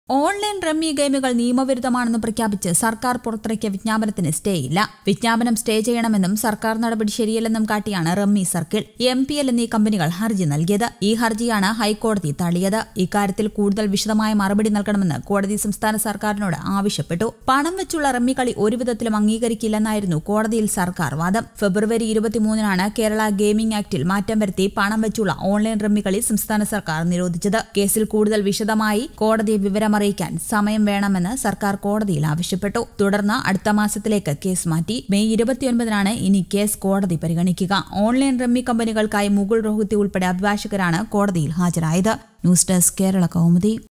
online rummy ഗെയിമുകൾ നിയമവിരുദ്ധമാണെന്ന് പ്രഖ്യാപിച്ച് സർക്കാർ പുറത്തിറക്കിയ വിജ്ഞാപനത്തിന് സ്റ്റേ ഇല്ല വിജ്ഞാപനം സ്റ്റേ ചെയ്യണമെന്നും സർക്കാർ നടപടി ശരിയല്ലെന്നും കാട്ടിയാണ് rummy circle M P L എന്നീ കമ്പനികൾ ഹർജി നൽകിയത് ഈ ഹർജിയാണ് ഹൈക്കോടതി തള്ളിയത് ഇക്കാര്യത്തിൽ കൂടുതൽ വിശദമായ മറുപടി നൽകണമെന്ന് കോടതി സംസ്ഥാന സർക്കാരിനോട് ആവശ്യപ്പെട്ടു പണം വെച്ചുള്ള റമ്മി കളി ഒരു വിധത്തിലും അംഗീകരിക്കില്ലെന്നായിരുന്നു കോടതിയിൽ സർക്കാർ വാദം ഫെബ്രുവരി ഇരുപത്തിമൂന്നിനാണ് കേരള ഗെയിമിംഗ് ആക്ടിൽ മാറ്റം വരുത്തി പണം വെച്ചുള്ള ഓൺലൈൻ റമ്മി കളി സംസ്ഥാന സർക്കാർ നിരോധിച്ചത് കേസിൽ കൂടുതൽ വിശദമായി കോടതിയെ വിവരമറിയിക്കാൻ സമയം വേണമെന്ന് സർക്കാർ കോടതിയിൽ ആവശ്യപ്പെട്ടു തുടർന്ന് അടുത്ത മാസത്തിലേക്ക് കേസ് മാറ്റി മെയ് ഇരുപത്തിയൊൻപതിനാണ് ഇനി കേസ് കോടതി പരിഗണിക്കുക ഓൺലൈൻ റമ്മി കമ്പനികൾക്കായി മുകുൾ റോഹത്തി ഉൾപ്പെടെ അഭിഭാഷകരാണ് കോടതിയിൽ ഹാജരായത് ന്യൂസ് ഡെസ്ക് കേരള കൗമുദി